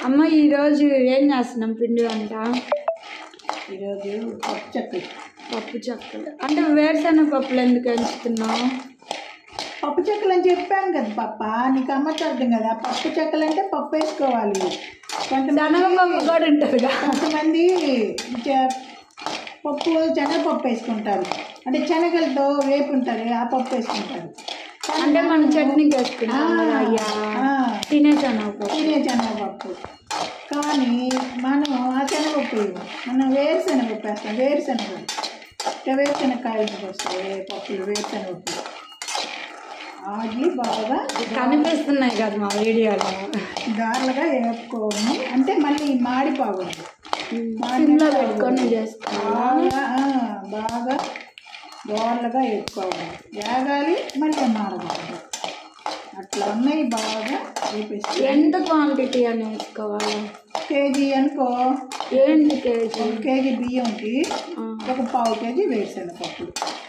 అమ్మ ఈరోజు ఏం చేస్తున్నాం పిండి వంట ఈరోజు పప్పు చెక్కలు పప్పు చెక్కలు అంటే వేరుశెనగ పప్పులు ఎందుకు ఎంచుతున్నావు పప్పు చెక్కలు అని చెప్పాను కదా పప్ప నీకు అమ్మచ్చేద్దాం కదా పప్పు చెక్కలు అంటే పప్పు వేసుకోవాలి కొంతమంది శనగపప్పు కూడా ఉంటుందిగా కొంతమంది చ- పప్పు శనగపప్పు వేసుకుంటారు అంటే శనగలతో వేపు ఉంటుంది ఆ పప్పు వేసుకుంటారు అంటే మనం చట్నీకి వేసుకుంటాం కదా అయ్యా ఆ, తినే శనగపప్పు తినే శనగపప్పు కానీ మనం ఆ శనగపప్పు ఇవ్వం. మనం వేరుశనగపప్పు వేస్తాం వేరుశనగ ఇంకా వేరుశనగకాయలు వస్తాయి పప్పులు వేరుశనగపప్పు ఆగి బాగా కనిపిస్తున్నాయి కదా మా వీడియోలో గార్లుగా వేపుకోవాలి అంటే మళ్ళీ మాడిపోకూడదు సిమ్లో పెట్టుకొని చేసుకోవాలి బాగా ఆ, బాగా దోరలుగా వేపుకోవాలి వేగాలి మళ్ళీ మాడకూడదు అట్లా ఉన్నాయి బాగా వేపేసి ఎంత క్వాంటిటీ అని వేసుకోవాలి కేజీ అనుకో ఏంటి కేజీ ఒక కేజీ బియ్యంకి ఆ, ఒక పావు కేజీ వేరుశనగపప్పు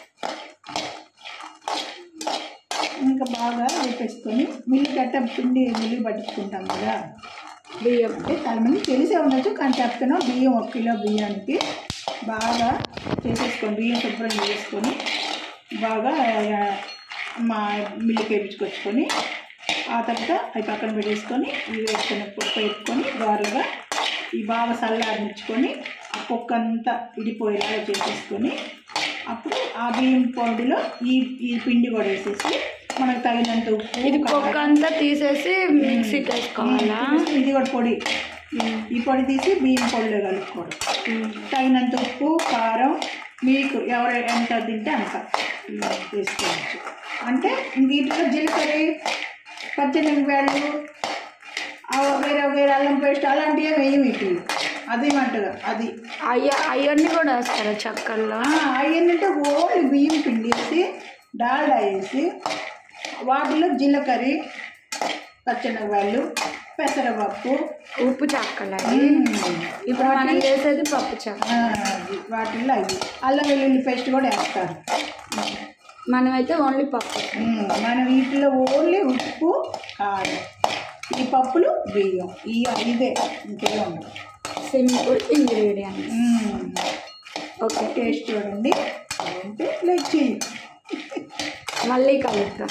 ఇంకా బాగా వేపేసుకొని మిల్లి కట్ట పిండి మిల్లి పట్టించుకుంటాం కదా బియ్యం అంటే చాలా మంది తెలిసే ఉండొచ్చు కానీ చెప్తున్నాం బియ్యం ఒక కిలో బియ్యానికి బాగా చేసేసుకొని బియ్యం శుభ్రం చేసుకొని బాగా ఆ, మా మిల్లుకి వేపించుకొచ్చుకొని ఆ తర్వాత అవి పక్కన పెట్టేసుకొని ఇవి వేసుకొని పప్పు వేసుకొని గారులుగా ఈ బాగా చల్లారించుకొని ఆ పొక్క అంతా ఇడిపోయేలాగా చేసేసుకొని అప్పుడు ఆ బియ్యం పొడిలో ఈ ఈ పిండి కూడా వేసేసి మనకు తగినంత ఉప్పు ఇది కారం, కుక్క అంతా తీసేసి మిక్సీకి వేసుకోవాలా ఇది కూడా పొడి ఈ పొడి తీసి బియ్యం పొడిలో కలుపుకోవడం తగినంత ఉప్పు కారం మీకు ఎవరు ఎంత తింటే అంత వేసుకోవచ్చు అంటే వీటిలో జీలకర్ర పచ్చనిమిరపకాయలు ఆ వేరే వేరే అల్లం పేస్ట్ అలాంటివి వేయం వీటి అదేమంటగా అది అయ్య అవన్నీ కూడా వేస్తారా చక్కల్లో అయ్యిందంటే ఓన్లీ బియ్యం పిండి వేసి డాల్డా వేసి వాటిలో జీలకర్ర పచ్చనిమిరపకాయలు పెసరపప్పు ఉప్పు చక్కలు అవి మ్మ్. ఇప్పుడు మనం చేసేది పప్పు చెక్క ఆ, అది వాటిల్లో అవి అల్లం వెల్లుల్లి పేస్ట్ కూడా వేస్తారు మనమైతే ఓన్లీ పప్పు ఉమ్, మన వీటిలో ఓన్లీ ఉప్పు కారం ఈ పప్పులు బియ్యం ఈ ఇదే ఇంకే ఉండదు simple ingredient um, okay taste చూడండి అంటే లైక్ చేయి మళ్ళీ కలుపుతాం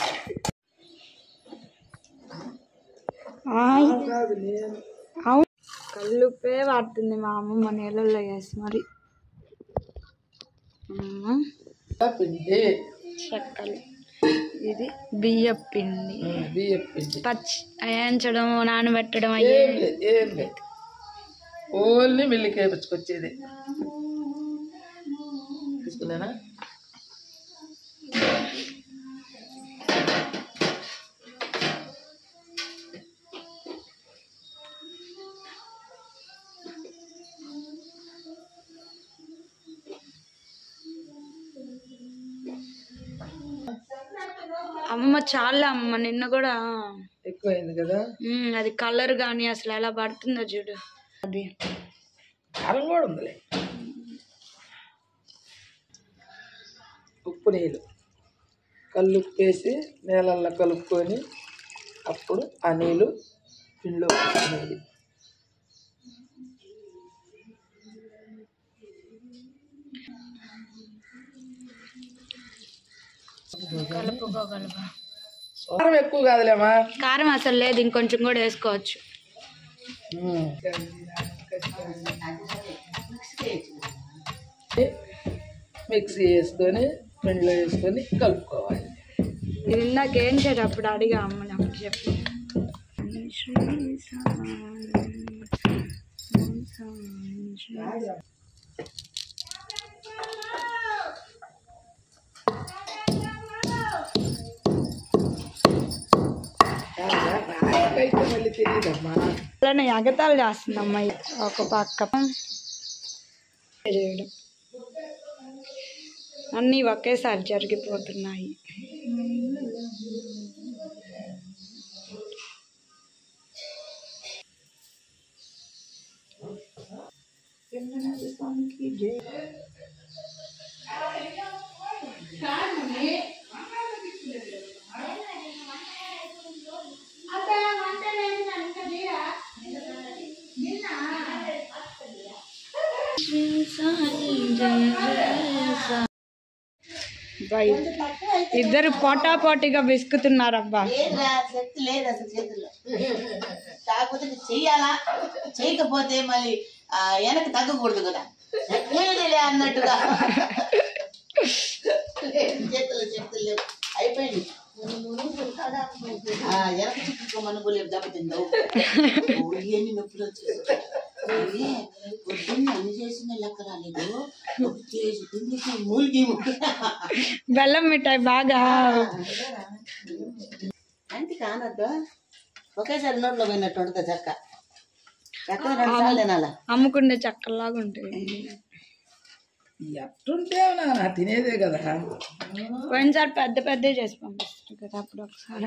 ఆయ్. అవును కల్లుపే వాడుతుంది మా అమ్మమ్మ నీళ్ళల్లో వేసి మరి అమ్మ, పిండి చెక్కలు ఇది బియ్య పిండి బియ్యం పిండి పచ్చి వేయించడం నానబెట్టడం అయ్యే ఏం లేదు ఏం లేదు ఓన్లీ మిల్లికి వేపించుకొచ్చేది తీసుకున్నానా అమ్మమ్మ చాలా అమ్మ నిన్న కూడా ఎక్కువైంది కదా ఉమ్, అది కలర్ కానీ అసలు ఎలా పడుతుందో చూడు అది కారం కూడా ఉందిలే ఉప్పు నీళ్ళు కళ్ళు ఉప్పేసి నీళ్ళల్లో కలుపుకొని అప్పుడు ఆ నీళ్ళు పిండిలో పోసుకునేది కలుపుకోగలవా కారం ఎక్కువ కాదులేమా కారం అసలు లేదు ఇంకొంచెం కూడా వేసుకోవచ్చు మిక్సీ వేసుకొని పిండిలో వేసుకొని కలుపుకోవాలి ఇది ఇందాక ఏం చేసేటప్పుడు అడిగా అమ్మని అప్పుడు చెప్పి నాకైతే మళ్ళీ తెలియదమ్మా అలానే ఎగతాలు చేస్తుందమ్మా ఒక పక్క చేయడం అన్నీ ఒకేసారి జరిగిపోతున్నాయి బై ఇద్దరు పోటా పోటీగా విసుకుతున్నారబ్బా లేదురా శక్తి లేదు అసలు చేతుల్లో కాకపోతే ఇది చెయ్యాలా చేయకపోతే మళ్ళీ ఆ, వెనక్కి తగ్గకూడదు కదా లేదులే అన్నట్టుగా లేదు, చేతుల్లో శక్తి లేవు అయిపోయింది ఆ, వెనక చిక్కుకోమని పోలేదు దెబ్బతిందో ఎన్ని నొప్పులు వచ్చేసి పొద్దున్న అన్ని చేసిన లెక్క రాలేదు చేసి కిందికి మూలికి బెల్లం మిఠాయి బాగా అంటే కానద్దు ఒకేసారి నోట్లో పోయినట్టు ఉంటుంది చెక్క చెక్క రెండు సార్లు తినాలా అమ్ముకునే చక్కలాగా ఉంటాయి ఎట్టుంటే నాన్న తినేదే కదా పోయినసారి పెద్ద పెద్ద చేసి పంపిస్తారు కదా అప్పుడు ఒకసారి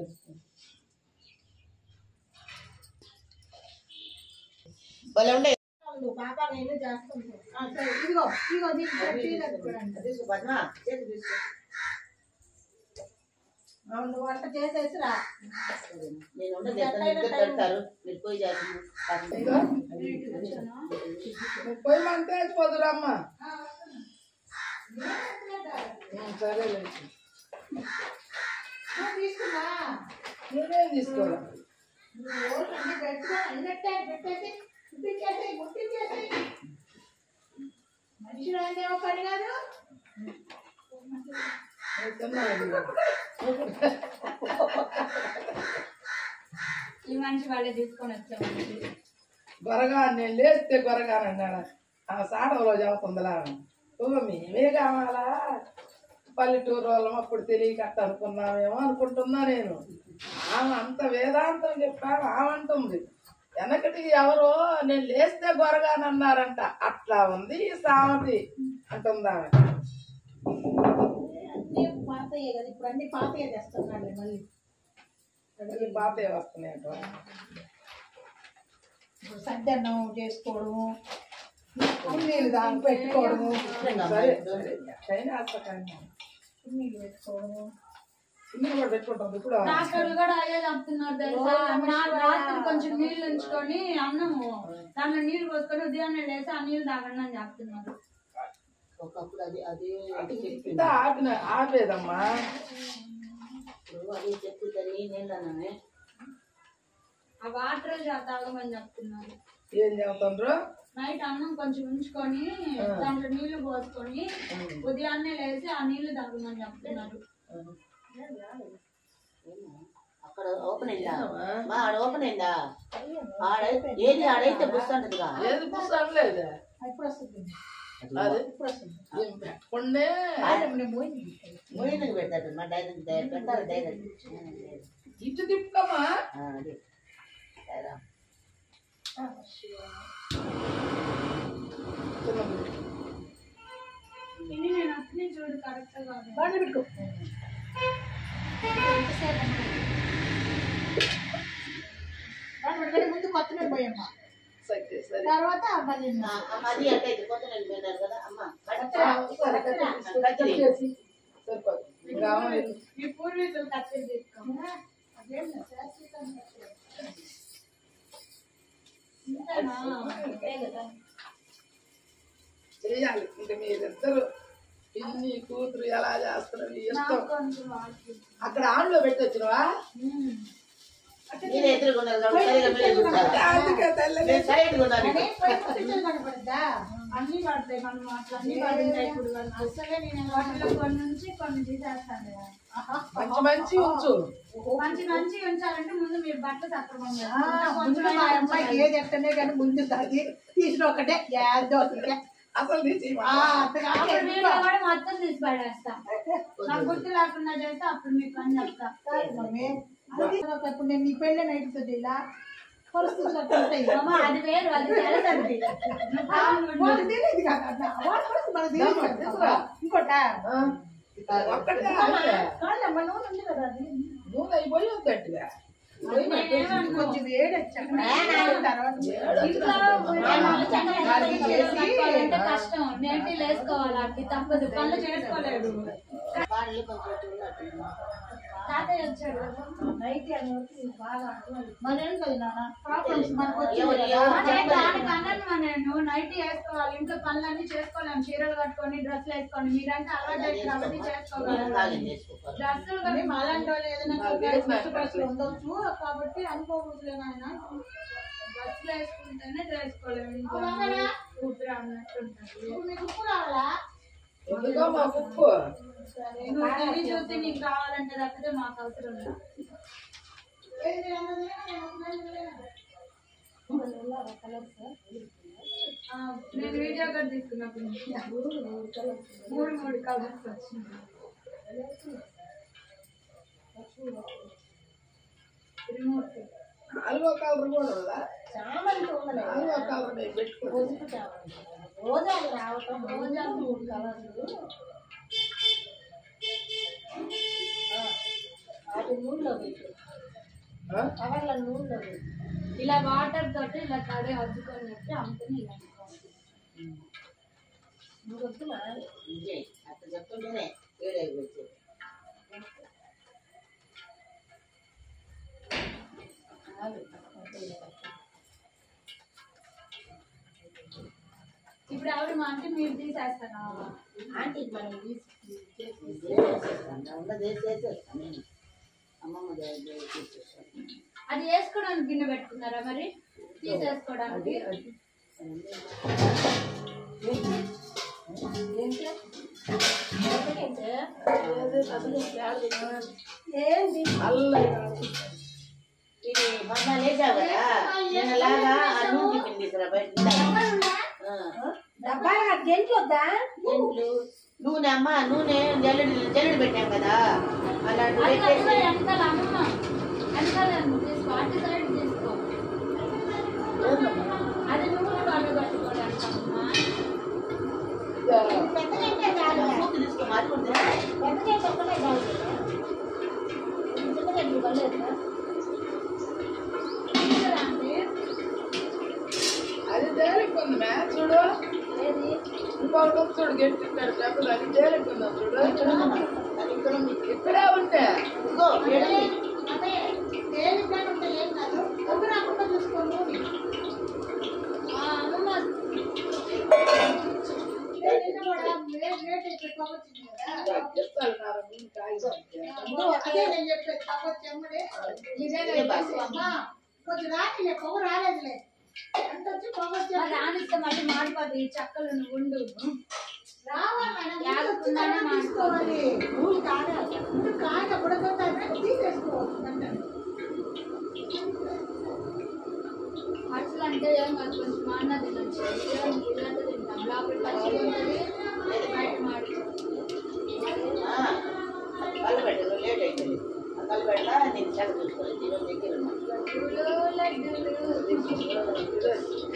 భలే ఉండే ఇదిగో ఇదిగో దీనికి పెట్టి కట్టుకోవడానికి. తీసుకో పద్మ, చేతి తీసుకో. అవును, నువ్వు వంట చేసేసి రా నేను ఉండ చేస్తాను ఇద్దరు పెడతారు మీరు పోయి చేస్తాను పోయి మన తెచ్చిపోదురమ్మ సరేలే తీసుకున్నా నేనేం తీసుకోవాలి అన్ని పెట్టుకో అన్నట్టే పెట్టేసి గుర్తించేసి గుర్తించేసి మనిషి రాదేమో పని కాదు ఈ మనిషి వాళ్ళే తీసుకొని వచ్చాము గొరగా నేను లేస్తే గొరగానన్నాడు ఆ సాడవలో చదువుతుందిలా ఓ మేమే కావాలా పల్లెటూరు వాళ్ళం అప్పుడు తెలియక అట్ట అనుకున్నామేమో అనుకుంటున్నా నేను ఆమె అంత వేదాంతం చెప్పాను ఆమె అంటుంది వెనకటి ఎవరో నేను లేస్తే గొరగానన్నారంట అట్లా ఉంది ఈ సామతి అంటుంది ఆమె అన్ని పాతయ్యే కదా ఇప్పుడు అన్ని పాతయ్యే తెస్తున్నాడు మళ్ళీ ఈ పాతయ్య వస్తున్నాయి అటు ఇప్పుడు సద్దన్నం చేసుకోవడము నీళ్ళు దాన్ని పెట్టుకోవడము సరే సరే చైనా వేస్తాకండి నీళ్ళు పెట్టుకోవడము ఇన్ని కూడా పెట్టుకుంటాం ఇప్పుడు డాక్టర్లు కూడా అదే చెప్తున్నారు తెలుసా నా రాత్రి కొంచెం నీళ్ళు ఉంచుకొని అన్నము దాంట్లో నీళ్ళు పోసుకొని ఉదయాన్నే లేసి ఆ నీళ్ళు తాగండి అని చెప్తున్నారు ఒకప్పుడు అది అదే చెప్పింది ఇంత ఆపిన ఆపేదమ్మా ఇప్పుడు అదే చెప్పుతుంది నీళ్ళన్నానే ఆ వాటర్ తాగమని చెప్తున్నారు ఏం చెబుతుండ్రు నైట్ అన్నం కొంచెం ఉంచుకొని దాంట్లో నీళ్లు పోసుకొని ఉదయాన్నే లేసి ఆ నీళ్లు తాగమని చెప్తున్నారు అక్కడ ఓపెన్ అయిందా మా ఆడ ఓపెన్ అయిందా ఆడ ఏది ఆడైతే బుస్ అంటదిగా ఏది పుస్తకం లేదు ఎప్పుడు వస్తుంది అది ఏం పెట్టకుండే నేను పోయింది మూడేళ్ళకి పెడతాడు మా డైరెక్ట్ పెట్టాలి డైరెక్ట్ ఇటు తిప్పుకమ్మా అదే సరే. ఇది నేను అట్నే చూడు కరెక్ట్ గా బండ్లు పెట్టుకో బండ్లు పెట్టుకొని ముందు కొత్త నీళ్ళు పోయమ్మా సరే సరే తర్వాత మళ్ళీ ఆ, అమ్మ అది అట్టయితే కొత్త నెల పెట్టారు కదా అమ్మ సరే కత్తిరి. చేసి సరిపోదు ఇంకా ఆమె మీ పూర్వీకులు కత్తిరి తీసుకో అదేం లేదు, శాశ్వతంగా. చేయాలి ఇంకా మీరిద్దరు పిన్ని కూతురు ఎలా చేస్తారు మీ ఇష్టం అక్కడ ఆన్లో పెట్టి వచ్చినవా మీరే ఎదురుకున్నారు కాబట్టి సరిగా మీరే చూస్తారు అందుకే తల్లి నేను సైడ్గా ఉన్నాను అదే పోయి కూర్చొని కనపడద్దా అన్ని పడతాయి మనం అట్లా అన్ని పడుతాయి ఇప్పుడు అసలే నేను వాటిలో కొన్ని నుంచి కొన్ని తీసేస్తాను కదా. మంచి మంచి ఉంచు మంచి మంచి ఉంచాలంటే ముందు మీరు బట్టలు సక్రమంగా ఆ, ముందు మా అమ్మాయికి ఏది ఎట్టనే కానీ ముందు అది తీసిన ఒకటే యాదో ఒకటే. అసలు తీసి ఆ, అత్తగా అప్పుడు వీడియో కూడా మొత్తం తీసి పడేస్తా నాకు గుర్తు లేకుండా చేస్తే అప్పుడు మీకు పని చెప్తా మమ్మీ, అది ఒకప్పుడు నేను నీ పెళ్ళి నైట్ ఇలా పరిస్థితులు అట్లా ఉంటాయి అమ్మ, అది వేరు అది తెలుసండి వాళ్ళకి తెలియదు కదా అట్లా. వాళ్ళ పరిస్థితి మనకు తెలియదు కదా. ఇంకోటా ఒక్కటే కాదమ్మా నూనె ఉంది కదా అది నూనె అయిపోయి వద్దట్టుగా కొంచెం వేడి వచ్చాక తర్వాత అంటే కష్టం నేటి వేసుకోవాలి అట్టి తప్పదు పనులు చేసుకోలేడు వాళ్ళు కొంచెం ఉన్నట్టు తాతయ్య వచ్చాడు నైట్ అని వచ్చి బాగా మరేం కదా నాన్న ప్రాబ్లమ్స్ మనకు ఎవరు- వచ్చింది ఎవరు కదా. నేను దానికి అన్నాను మా నేను నైట్ వేసుకోవాలి ఇంట్లో పనులన్నీ చేసుకోలేము చీరలు కట్టుకొని డ్రెస్సులు వేసుకొని మీరంటే అలవాటు అయితే అవన్నీ చేసుకోగలరు కాలం చేసుకోవాలి డ్రెస్సులు కానీ అలాంటి వాళ్ళు ఏదైనా చుట్టుపక్కల ఉండొచ్చు కాబట్టి అనుకోకూడదు ఆయన డ్రెస్సులు వేసుకుంటేనే చేసుకోలేము ఇంట్లో ఊపిరి అన్నట్టు ఉంటుంది మీకు ఉప్పు కావాలా ఎందుకో మా ఉప్పు నువ్వు టీవీ చూస్తే నీకు కావాలంటే తప్పితే మాకు అవసరం లేదు ఆ, నేను వీడియో కూడా తీసుకున్నప్పుడు మూడు మూడు కలర్స్ వచ్చింది రిమోట్ నాలుగో కలర్ కూడా ఉందా చామంతి ఉండదు నాలుగో కలర్ నేను పెట్టుకో పొదుపు చామంతి రోజాలు రావటం రోజాలు మూడు కలర్లు అది నూనెలో పెట్టు ఆ? కవర్ల నూనెలో పెట్టు ఇలా వాటర్ తోటి ఇలా తడి అద్దుకొని పెట్టి అమ్ముకుని ఇలా అనుకోవాలి. నువ్వు వద్దునా ఇదే అట్లా చెప్తుంటేనే వేడైపోతుంది కాదు ఇప్పుడు ఆవిడ మా అంటే మీరు తీసేస్తారా ఆంటీ మనం తీసి ఉన్నది చేసేస్తాను నేను అమ్మమ్మ దగ్గర చేసేస్తాను అది వేసుకోవడానికి గిన్నె పెట్టుకున్నారా మరి తీసేసుకోవడానికి ఏంటి నల్లగా ఇది మొన్న లేచావు కదా నిన్నలాగా ఆ నూనె టిఫిన్ తీసుకురా బయట ఆ. డబ్బాలు గెంట్లు వద్దా ఏంట్లు నూనె అమ్మ నూనె జల్లెడు జల్లెడు పెట్టాం కదా అలాంటి అది పెట్టేసి కట్టుకో, వెనకాల అమ్మ వెనకాల తీసుకో అటు సైడ్ తీసుకో అది నువ్వు వాళ్ళు కట్టుకోవడానికి అమ్మ పెద్ద గంటే చాలు మూతి తీసుకో మారుకుంటే పెద్ద గంట ఒక్కటే చాలు చిన్న గంటలు పర్లేదురా తీసుకురండి. అది తేలికుంది మ్యా చూడు ఏది ఇంకొకటి ఉంది చూడు గట్టి పెద్దలు అది తేలికుందా చూడు అది ఇక్కడ ఉంది ఇక్కడే ఉంటే ఇదిగో వేడి అదే తేలిగ్గా ఉంటే ఏం కాదు ఒక్క రాకుండా చూసుకోండి ఆ, అమ్మమ్మ నిన్న కూడా రేట్ రేట్ ఎక్కువ కావచ్చు కదా తగ్గిస్తారు నా ముందు కాగితం అమ్మో, అదే నేను చెప్పేది కావచ్చు ఎమ్మడే ఇదే అమ్మా కొంచెం రానిలే పొగ రాలేదులే ఎంత వచ్చి పొగ వచ్చి మరి రానిస్తే మళ్ళీ మాడిపోతుంది ఈ చక్కలు నువ్వు ఉండు రావాలి మేడం యాదకుండానే ముందు వచ్చి తీసుకోవాలి రూల్ కాదు ముందు కాయ ఉడకొట్టాక తీసేసుకోవాలి వెంటనే. అసలు అంటే ఏం కాదు కొంచెం మాన్న తినొచ్చు ఇల్లంతా తింటాం లోపల పచ్చి ఉంటుంది బయట మాడి ఆ, కళ్ళు పెట్టరు లేట్ అవుతుంది ఆ కళ్ళు పెట్టా నేను చెక్క చూసుకోవాలి దీని దగ్గర ఉన్నా. లడ్డూలు లడ్డూలు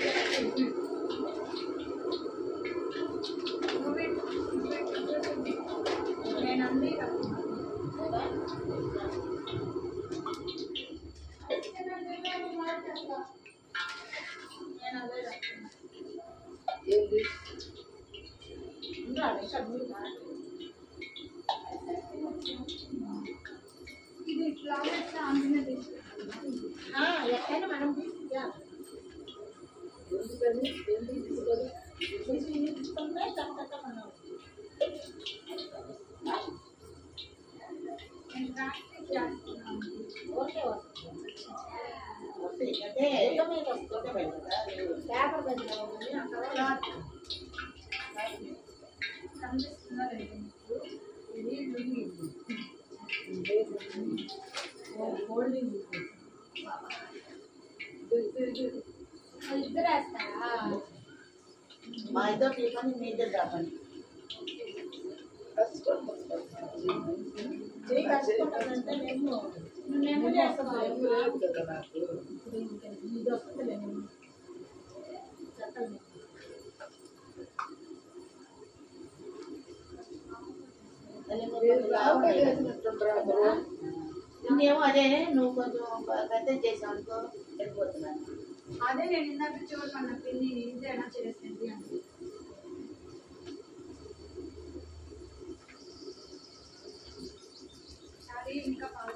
నేను అంది నేను అదే చెప్తున్నా. ఏంది ఉండాలి, ఇంకా నూనె కాదు. ఇది ఇట్లా ఇట్లా అందునే తీసుకుంటాను ఆ, ఎక్కడైనా మనం తీసుకోవాలి ఎందుకని ఎందుకు తీసుకోదు తీసుకుంటే చక్కగా మనం నేను ప్రాక్టీస్ చేస్తున్నాను ఓకే వస్తుంది వస్తాయి. అంటే గుడ్డ మీద వస్తుంది. గుడ్డ మీద కదా, మీరు పేపర్ మీద ఉంది అక్కడ కనిపిస్తుందా లేదు మీకు? ఇది లుంగి. హోల్డింగ్ అది ఇద్దరు వేస్తారా మా ఇద్దరు టిఫిన్ మీ ఇద్దరు రాపండి చేయి కట్టుకుంటానంటే నేను నువ్వు నెమ్మది వేస్తావు లేదు కదా నాకు ఇది వస్తుంది నేను చెక్కలు మీరు లాభం చేసినట్టుంటారా అందరూ? ఇంకేమో అదే నువ్వు కొంచెం పెద్ద చేసావు అనుకో వెళ్ళిపోతున్నాను అదే నేను ఇందాక చూడమన్న పిన్ని ఇదేనా చేసింది అని అది ఇంకా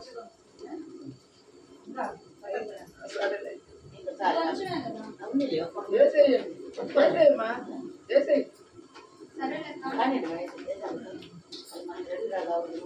ఉందిలే, ఒక్క వేసేయి వేసేయమ్మా వేసేయి సరేలే అక్క. కానీ వయసు లేదమ్మా. అది మనకి రెడీ కావాలి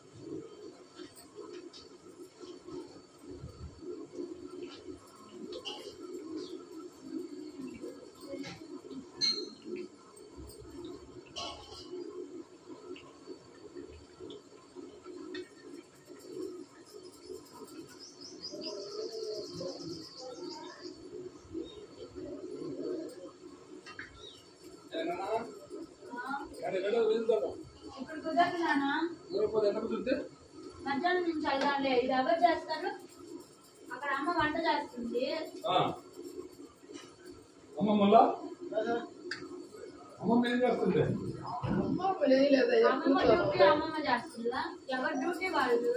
ఇప్పుడు కుదరదు నాన్న మధ్యాహ్నం నుంచి వెళ్దాంలే ఇది ఎవరు చేస్తారు అక్కడ అమ్మ వంట చేస్తుంది అమ్మ మళ్ళా అమ్మమ్మ ఏం చేస్తుంది అమ్మ లేదయ్యా అమ్మమ్మ డ్యూటీ అమ్మమ్మ చేస్తుందా ఎవరి డ్యూటీ వాళ్ళు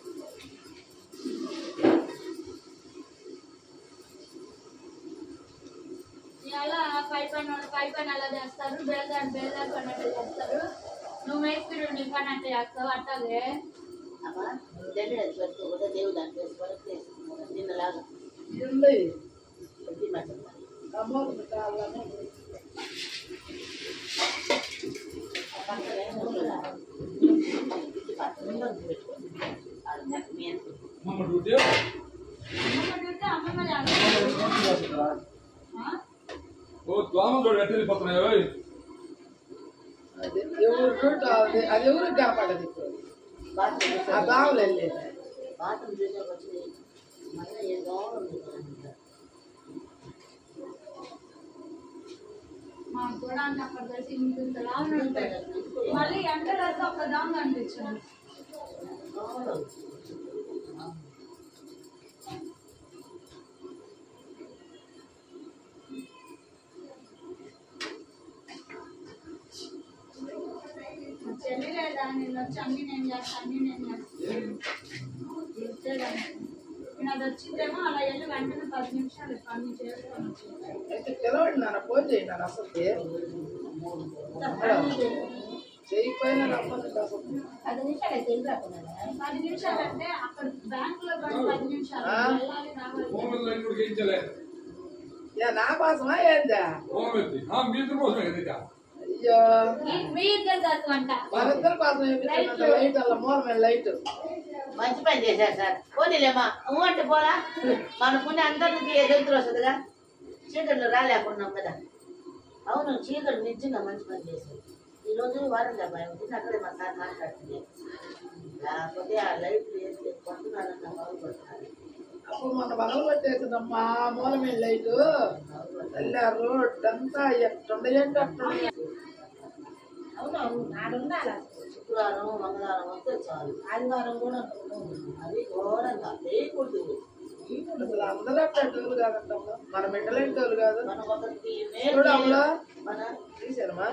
ఎలా పై పైన పై పైన ఎలా చేస్తారు బేల్దారు బేల్దారు పన్నట్టు చేస్తారు నువ్వు మేస్త్రి నీ పని అంటే చేస్తావు అట్టాగే అమ్మా దండి అది పెట్టుకోకుండా దేవుడు దాన్ని చేసుకోవాలి నిన్నలాగా ఉంది పెట్టి మచ్చ అమ్మ కావాలన్నా అమ్మమ్మ డ్యూటీ అమ్మమ్మ డ్యూటీ అమ్మమ్మ చేస్తారు ఆ? ఓ దోమ చూడు ఎట్లా వెళ్ళిపోతున్నాయి ఓయ్. అది ఎవరు డ్యూటీ అది అది ఎవరికి కనపడదు ఇప్పుడు ఆ బావులు వెళ్ళేది బాత్రూమ్ చూసాక వచ్చి మళ్ళీ ఏం కావాలి మాకు కూడా అంత అక్కడ తెలిసి ఇంతలా ఉంటాయి మళ్ళీ ఎండలో అయితే ఒక దాం కనిపించాను మా చెల్లి లేదా నేను వచ్చి అన్ని నేను చేస్తాను అన్ని నేను చేస్తాను చెప్తేదాన్ని. నేను అది వచ్చిందేమో అలా వెళ్ళి వెంటనే పది నిమిషాలు పని చేసుకొని వచ్చేది. అయితే పిలవండి నాన్న ఫోన్ చేయండి నాన్న అసలు చేయకపోయినా రమ్మని అసలు పది నిమిషాలు అయితే ఇల్లు రాకున్నాను పది నిమిషాలు అంటే అక్కడ బ్యాంక్ లో కానీ పది నిమిషాలు ఆ? వెళ్ళాలి రావాలి ఫోన్ లైన్ కూడా గెలిచలే యా నా కోసమా ఏందా ఫోన్ ఎత్తి ఆ, మీ ఇద్దరు కోసమే కదా ఇక. అయ్యో మీ- మీ ఇద్దరు కాదు అంట మనిద్దరి కోసం ఏమిటంటే లైట్ అలా మూల మీద లైట్ మంచి పని చేశారు సార్ పోనీలేమా ఊ అంటే పోరా మన పుణ్య అందరికి ఎదురు వస్తుందిగా చీకట్లు రాలేకున్నాం కదా అవును చీకటి నిజంగా మంచి పని చేశారు ఈ రోజు వారం అబ్బాయి ఉంటుంది అక్కడే మా సార్ మాట్లాడుతుంది లేకపోతే ఆ లైట్లు వేసి కొట్టున్నారన్న బాగుపడుతున్నారు అప్పుడు మొన్న బగలు కొట్టేసిందమ్మా మూల మీద లైట్ తల్లి ఆ రోడ్ అంతా ఎట్టుండేంటి అట్టుండే అవును అవును నాడు ఉండాలి శుక్రవారం మంగళవారం వస్తే చాలు ఆదివారం కూడా అది ఘోరంగా లేకూడదు అసలు అందరూ అట్టేటోళ్ళు కాదంటమ్మా మన మిట్టలేంటోళ్ళు కాదు మన ఒకరికి మేలు చూడు అమ్ములా మన తీసానమ్మా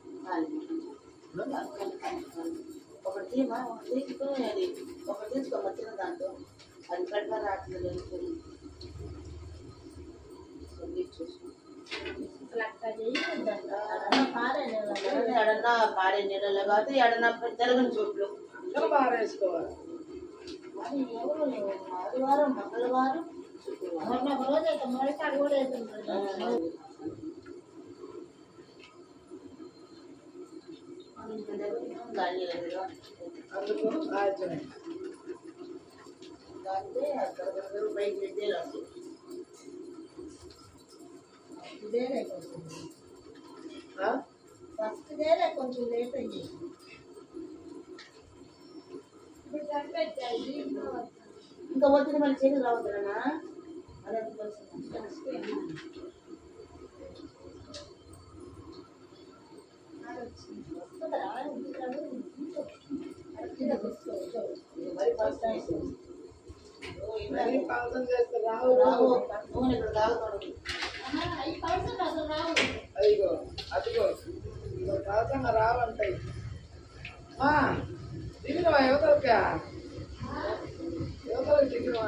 ఒకటి తీమా ఒకటి తీసుకుని అది ఒకటి తీసుకో వచ్చిన దాంట్లో అది పెట్ట రాట్లేదు అనుకుని అసలు అట్లా చేయకూడదంట అదన్నా పారాయణ ఎడన్నా పాడే నీళ్ళలో కాదు ఎడన్నా తిరగని చోట్లు ఇంకా పారేసుకోవాలి మరి ఎవరు ఆదివారం మంగళవారం శుక్రవారం మొన్న ఒక రోజు అయితే మొదటిసారి కూడా వేస్తుంటారు దాని అందుకు ఆచరణ దాంట్లో అక్కడ బయట పెట్టేలా ఇదేలే కొంచెం ఆ? ఫస్ట్ దేలే కొంచెం లేట్ అయ్యి ఇప్పుడు సరిపెట్టాయి ఇంట్లో ఇంకా వచ్చిన మళ్ళీ చేతి రావద్దునా అదే వచ్చింది వస్తుందా ఇంటికాడు అరకిలో తీసుకో మరి ఫస్ట్ టైం మరీ పాలసం చేస్తే రావు రావు నూనె ఇక్కడ తాగుతాడు ఐదు పర్సెంట్ అసలు రావు అదిగో అదిగో ఇదిగో పాలసంగా రావంటాయి మా దిగినవా యువతలకా యువతలకు దిగినవా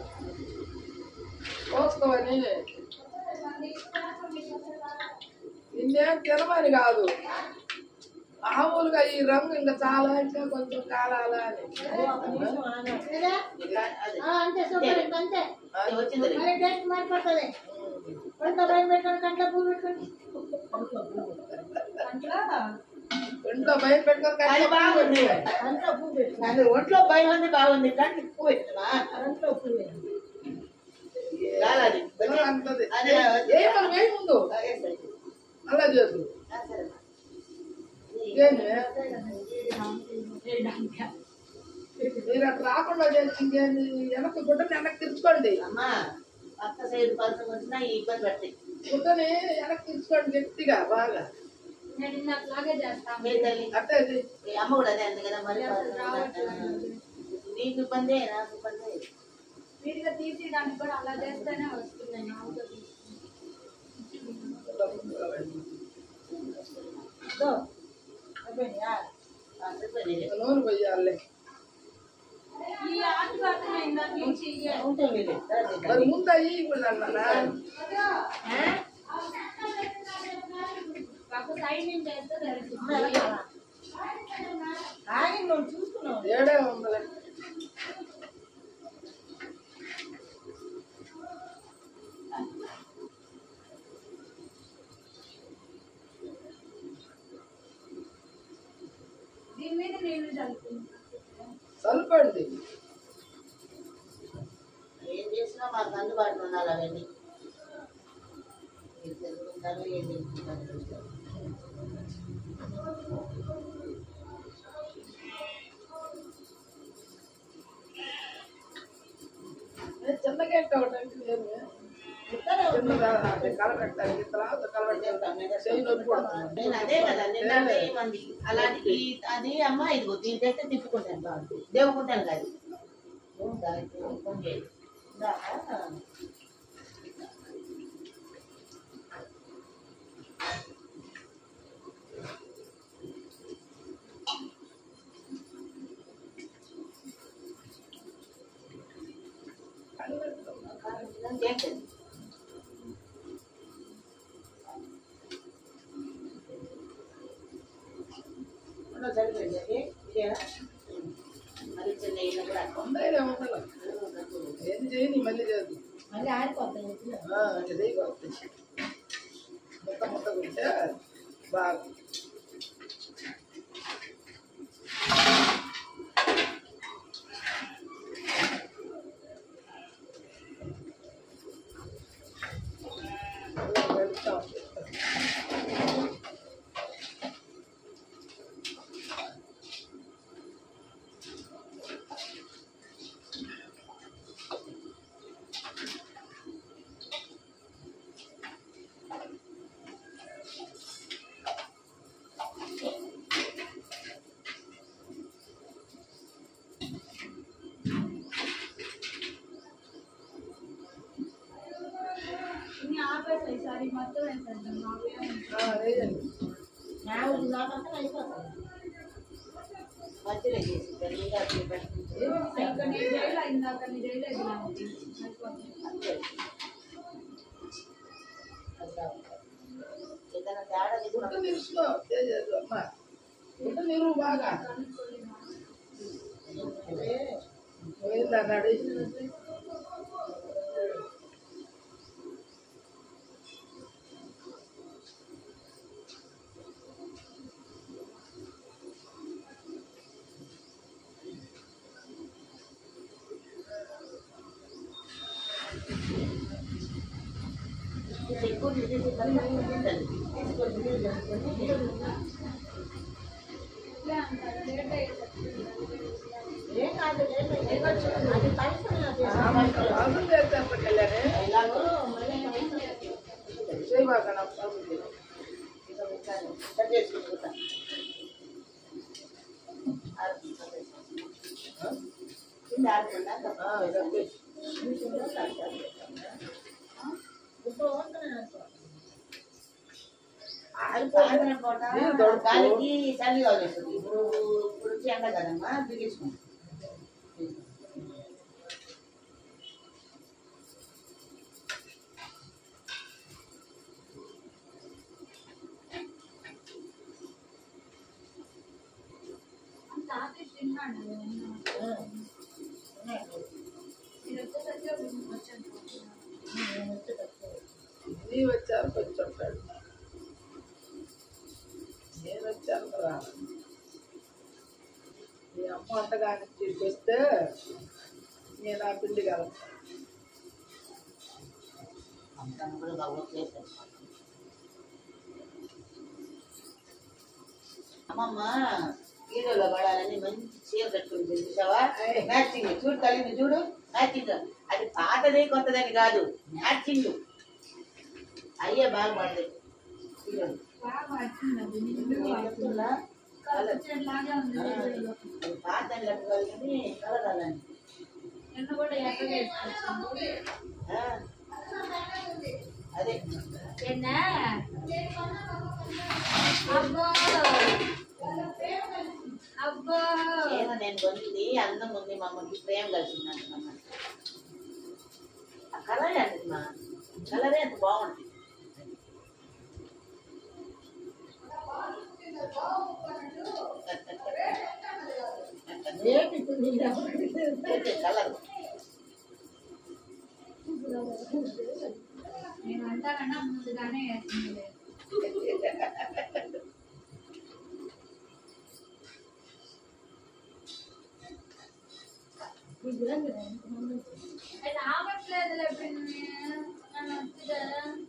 పోసుకోవని నిన్నేం తినమని కాదు మామూలుగా ఈ రంగు ఇంకా చాలా ఇంకా కొంచెం కాలాల అని లేదా? ఆ, అంతే సూపర్ ఇంకా అంతే అది వచ్చింది మళ్ళీ టేస్ట్ మారిపోతుంది కొంత భయం పెట్టుకొని కంట్లో పువ్వు పెట్టుకొని ఇంట్లో బయట పెట్టుకొని అది బాగుంది కంట్లో పువ్వు పెట్టు అది ఒంట్లో భయం ఉంది బాగుంది కానీ ఎక్కువ పెట్టినా కంట్లో పువ్వు రాలేదు అంటది అదే ఏ మనం ఏ ముందు అదే సరే. అలా చేసు ఆ సరే. ఇంకేమి మీరు అట్లా రాకుండా చేసి ఇంకేమి వెనక్కి గుడ్డని వెనక్కి తెచ్చుకోండి అమ్మా పక్క సైడ్ పలసం వచ్చినా ఈ ఇబ్బంది పడతాయి గుడ్డని వెనక్కి తెచ్చుకోండి గట్టిగా బాగా నేను ఇందాకలాగే చేస్తాను మీ తల్లి అట్టే అది. మీ అమ్మ కూడా అదే అంది కదా మరి నీకు ఇబ్బంది నాకు ఇబ్బంది వీడిగా తీసేయడానికి కూడా అలా చేస్తేనే వస్తున్నాయి నాకు ఇదో. అయిపోయిందా? ఆ, సరిపోయింది. నూనె పోయాలి ఈ ఆట పాత్ర ఇందాక నుంచి ఇయ్యాలి. ఉంటుంది ఇది. సరే, మరి ముందు అయ్యి ఇప్పుడు అన్నానా ఒక సైడ్ నుంచి వేస్తే తెలుస్తుంది. అమ్మ ఎలా కావాలా? ఆగి నువ్వు చూసుకున్నావు ఏడే ఉందిలే దీని మీద నీళ్లు చల్లుకుంటా చల్లుకోండి ఏం చేసినా మాకు అందుబాటులో ఉండాలి అవన్నీ ఏం తెలుసుకుంటారు ఏం తెలుసుకుంటారు చిన్నగా ఎట్ట ఒకటి అంటే ఏమి? చిన్నగా అంటే కలపెట్టాలి తర్వాత కలపెట్టాలి చేయి నొప్పి పడుతుంది. నేను అదే కదా నిన్న మంది అలాంటి ఈ- అది అమ్మ ఇదిగో దీనికైతే తిప్పుకుంటాను బాగుంది దేవుకుంటాను కాదు ఫోన్ చేయాలి ఇందాక చేయండి ఉండదు సరిపోయింది ఇదేనా మరి చిన్న ఇల్లు కూడా ఉండాలి ఉండాలి ఏం చేయని మళ్ళీ చేయదు మళ్ళీ ఆడిపోతాయి ఆ, అంటే చేయకూడదు మొత్తం మొత్తం ఉంటే బాగా వెళ్తాం. ఇన్ని ఆపేసాయి ఈసారి మొత్తం వేసేద్దాం మావే ఆ, వేయండి నా ఊరి దాకా అయిపోతుంది మధ్యలో చేసి పెద్దగా పెట్టించి ఇంకా నీ జైలు ఇందాక నీ జైలు ఎదిలాంటి అయిపోతుంది ఏదైనా తేడా గుడ్డ తీసుకున్నప్పుడు నిలుచుకో చేయదు అమ్మ గుడ్డ నిరువు బాగా పోయింది అన్నాడు ఎక్కువ తీసేసి తీసుకొని ఇట్లే అంటారు లేట్ అయ్యేటప్పుడు ఏం కాదు లేదు ఎగొచ్చు అది పరిశ్రమ అర్థం చేస్తే కళ్యాణి ఇలాగో చేయబాక నాకు అర్థం చేయి. కట్ చేసుకుంటా కింద ఆడుతుందా ఆ, ఇలా చేయి. గాలికి చలిగా వస్తుంది ఇప్పుడు ఇప్పుడు వచ్చి ఎండ కదమ్మా బిగించుకుంటాం తిన్నాను మీరు వచ్చేసరికి వచ్చాను నీ వచ్చారు కొంచెం పెడతా నేను వచ్చాను రా మీ అమ్మ వంటగాని తీసుకొస్తే నేను ఆ పిండి కలుపుతాను అంతా కూడా బాగా చేశాను అమ్మమ్మ హీరోలో పడాలని మంచి చీర కట్టుకుని చూసావా మ్యాచింగ్ చూడు తల్లి చూడు మ్యాచింగ్ అది పాతదే కొత్తదని కాదు మ్యాచింగ్ అయ్యే బాగా పడలేదు హీరోలు బాగా పడుతుంది అది నిండుగా నేను పడుతుంది చెప్తున్నా, కలర్ ఉంది వీడియోలో. అది పాత కట్టుకోవాలి కానీ కలగాలని నిన్ను కూడా ఎక్కగా వేసుకొచ్చింది అదే ఏందా అబ్బో అబ్బో ఏమో నేను కొనింది అందం ఉంది మా అమ్మకి ప్రేమ కలిసింది అంటున్నాను ఆ కలరే అండి మా కలరే అంత బాగుంటుంది కలర్ నేను అంటానన్నా ముందుగానే వేసింది అది రావట్లేదులే పిన్ని. నన్ను వచ్చితే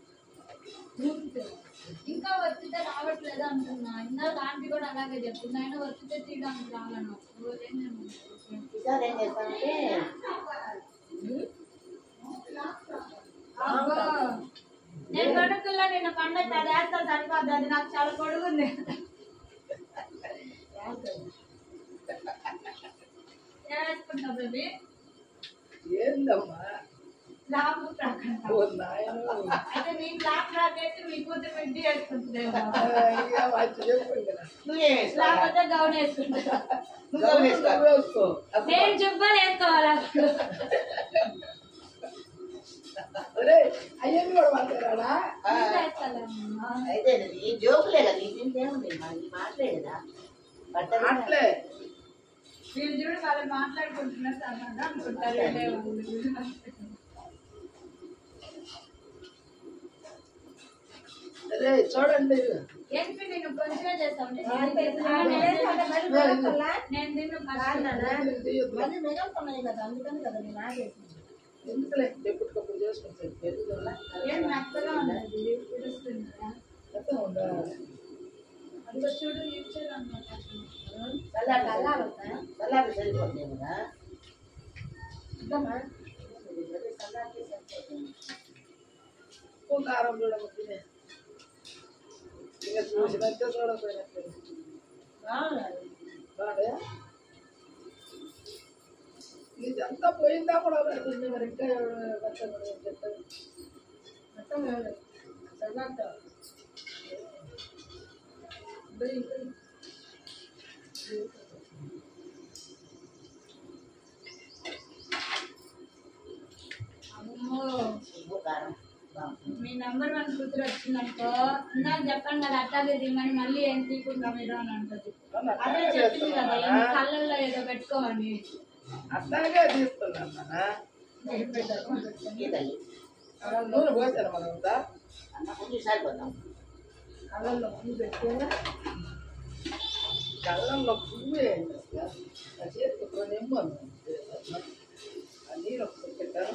ఇంకా వచ్చితే రావట్లేదు అంటున్నా ఇంకా దాంట్లో కూడా అలాగే చెప్తుంది ఆయన వచ్చితే తీయడానికి రాలను ఎవరేం చేయమంటారు? ఈసారి ఏం చేస్తానంటే అబ్బో. నేను కొడుకుల్లో నిన్ను పండగ అది వేస్తా సరిపోద్ది అది నాకు చాలా పొడుగుంది వేసుకుంటా బేబీ ఏందమ్మా లాభం ప్రకంట ఓ నాయను అయితే నీ బ్లాక్ ఫ్రాక్ అయితే మీ కూతురు పెట్టి వేసుకుంటుందేమో ఇంకా మంచి చెప్పింది కదా నువ్వేం వేసుకోవాలా? లేకపోతే గౌన్ వేసుకుంటా నువ్వు వేసుకో వేసుకో అసలు నేను జుబ్బాలు వేసుకోవాలా ఒరే అయ్యని కూడా పడతారా ఆ, వేసుకోవాలమ్మా. అయితే ఈ జోకులే కదా ఈ దీంట్లో ఏముంది మా ఈ మాటలే కదా బట్టలు అట్లే వీళ్ళు చూడు వాళ్ళు మాట్లాడుకుంటున్నారు సరదాగా అనుకుంటారు వీళ్ళే వాళ్ళు. అరే చూడండి ఏంటి నేను కొంచెమే చేస్తాను నేను నిన్ను ఫస్ట్ మళ్ళీ మిగలుతున్నాయి కదా అందుకని కదా నేను ఆగేసింది ఎందుకులే ఎప్పటికప్పుడు చేసుకుంటాను పెరుగుదల ఏం మెత్తగా ఉన్నది పిలుస్తుందా ఎంత ఉందా అందులో చూడు ఇచ్చారు అన్నమాట చల్లారి కల్లాలు వస్తాయా? చల్లారి సరిపోతుంది కదా ఇద్దామా చల్లారి సరిపోతుంది ఉప్పు కారం చూడకపోతే ఇంకా చూసినట్టే చూడకపోయినట్టే బాగా ఇదంతా పోయిందా కూడా పెడుతుంది మరి ఇంకా కష్టపడి చెప్తాను మొత్తం చల్లారుతా అమ్మో ఉప్పు కారం బాగుంటుంది మీ నంబర్ వన్ కూతురు వచ్చిందనుకో ఇందాక చెప్పాను కదా అట్టాగే దిమ్మని మళ్ళీ ఏం తీయకుండా మీరు అని అంటది అదే చెప్పింది కదా ఏం కళ్ళల్లో ఏదో పెట్టుకోమని అట్లాగే తీస్తున్నాను ఈ తల్లి నూనె పోసాను మనం అంతా అన్న కొంచెం సరిపోతాం కళ్ళల్లో పువ్వు పెట్టుకొని కళ్ళంలో పువ్వు వేయండి అసలు ఆ చేతికి కొన్ని ఇమ్మను ఆ నీళ్ళు ఒకసారి పెట్టాను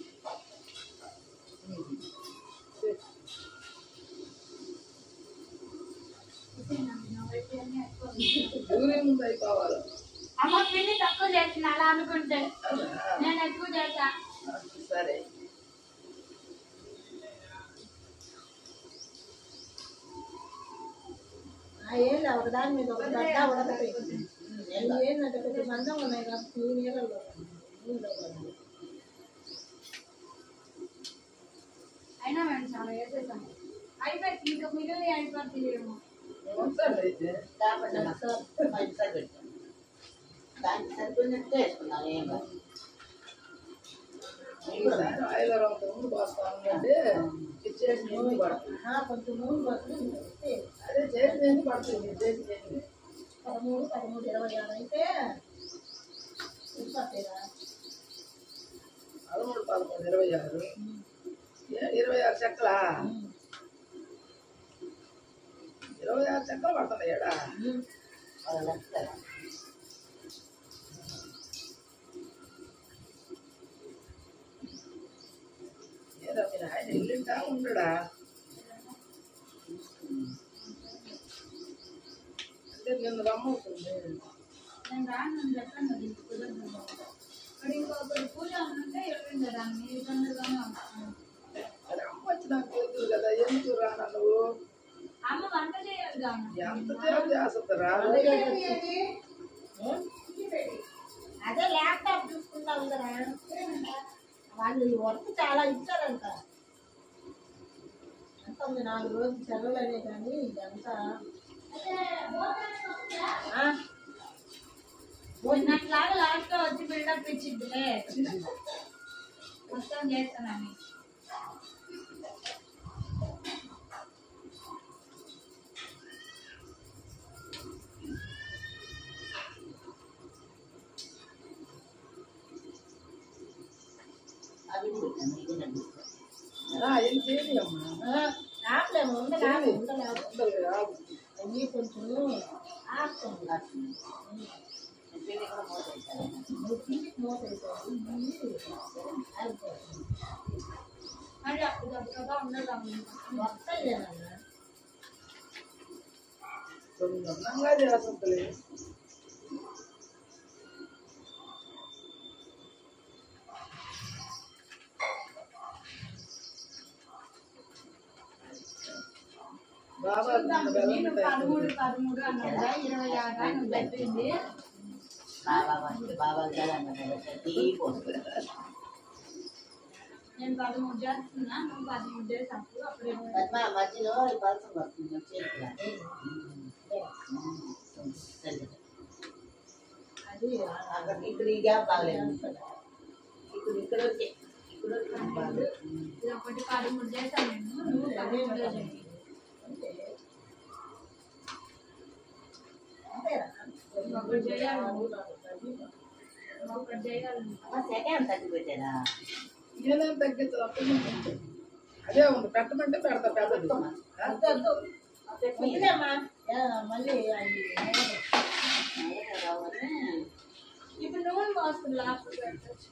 ఊరి ముందు అయిపోవాలి అమ్మ పిండి తక్కువ చేసిన అలా అనుకుంటే అవునా? నేను ఎక్కువ చేసా సరే ఆ ఏళ్ళు ఒకదాని మీద ఒక గడ్డ ఉడకపెట్టి ఈ ఏళ్ళు అంటే కొంచెం మందంగా ఉన్నాయి కాబట్టి ఈ నీళ్ళలో నీళ్ళలో కూడా. అయినా మేము చాలా వేసేసాము అయిపోయింది ఇంకా మిగిలిన అయిపోతుంది ఏమో ఉంచండి అయితే కాబట్టి ఐదు సార్లు పెట్టాను దానికి సరిపోయినట్టు వేసుకున్నాను ఏం కాదు ఈసారి ఆయిల్ రౌండ్ ముందు పోస్తా ఉందంటే చేసి నూనె పడుతుంది ఆ, కొంచెం నూనె పట్టుకుని అదే చేసి నేను పడుతుంది చేసి చేసి పదమూడు పదమూడు ఇరవై ఆరు అయితే సరిపోతాయిరా పదమూడు పదమూడు ఇరవై ఆరు ఏ, ఇరవై ఆరు చెక్కలా ఇరవై ఆరు చెక్కలు పడుతున్నాయి ఏడా వాళ్ళ లెక్క ఏదో మీ ఆయన ఇల్లుంటా ఉండడా అంటే నిన్ను రమ్మవుతుంది నేను రాను అని చెప్పాను కదా ఇంటికి కుదరదు మరి ఇంకొకరు పూజ ఉంటే వెళ్ళింది దాన్ని తొందరగానే ఉంటాను అది అమ్మ వచ్చి నాకు తెలుసు కదా ఎందుకు రానా నువ్వు అమ్మ వంట చేయాలి కాను ఎంత సేపు చేస్తుందిరా అదే ల్యాప్టాప్ చూసుకుంటావు కదా వాళ్ళు ఈ వర్క్ చాలా ఇచ్చారంట అంత ఉంది నాలుగు రోజులు సెలవులనే కానీ ఇదంతా ఆ? మొన్నట్లాగా లాస్ట్ లో వచ్చి బిల్డప్ ఇచ్చిందిలే మొత్తం చేస్తానని అది కూడా ఇది నన్ను ఆ, ఏం చేయని అమ్మా ఆ, ఆపలేము ఉండలేము ఉండలేము ఉండదు కదా. అన్నీ కొంచెం ఆపుతుంది పెళ్లి కూడా మోసేసాను నువ్వు కిందికి మోసేసావు అయిపోతుంది మరి అప్పుడు దెబ్బగా ఉండదు వస్తాయిలేనన్నా తొందరగా చేస్తుంది బాబా నేను పదమూడు పదమూడు అన్నదా ఇరవై ఆరు అని చెప్పింది బాబా వచ్చి బాబా గారు అన్నది టీ పోస్తుంది నేను పదమూడు చేస్తున్నా నువ్వు పదమూడు చేసినప్పుడు అప్పుడు ఇరవై పద్మ మధ్యలో ఈ పలసం వస్తుంది చేతిలో అది అక్కడ ఇక్కడ ఈ గ్యాప్ బాగలేదు ఇక్కడ ఇక్కడ వచ్చి ఇక్కడ వచ్చి బాగలేదు ఇది ఒకటి పదమూడు చేశాను నేను నువ్వు పదమూడు చేయి. అంతేనా ఒకటి చేయాలి ఒకటి చేయాలి సెకండ్ తగ్గి పెట్టారా నేనేం తగ్గించాలి అదే ఉంది పెట్టమంటే పెడతా పెద్దది ఆ? వద్దు వద్దు వద్దులేమ్మా ఏ, మళ్ళీ అవి రావాలి ఇప్పుడు నూనె పోస్తుంది లాస్ట్ పెట్టచ్చు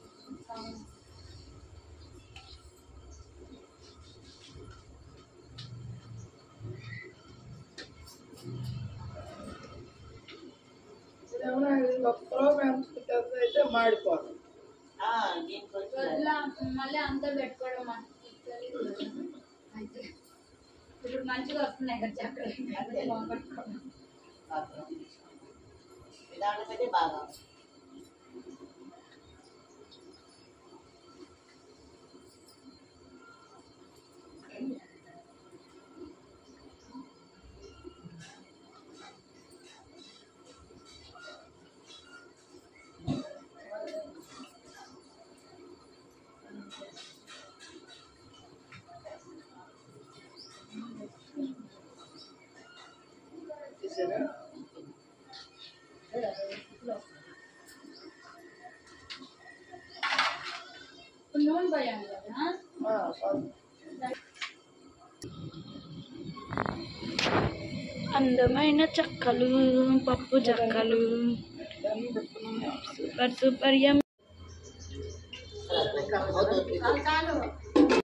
ఏమన్నా ఒక ప్రోగ్రామ్ అయితే మాడిపోదు దీనికి వచ్చి వదిలా మళ్ళీ అంతా పెట్టుకోవడం మనకి తెలీదు కదా. అయితే ఇప్పుడు మంచిగా వస్తున్నాయి కదా చక్కగా బాగుపట్టుకోవడం దాంట్లో పెట్టి బాగా చూసారా ఇప్పుడు నూనె పోయాను కదా ఆ, చాలు. అందమైన చక్కలు పప్పు చక్కలు సూపర్ సూపర్ ఎం చాలు చాలు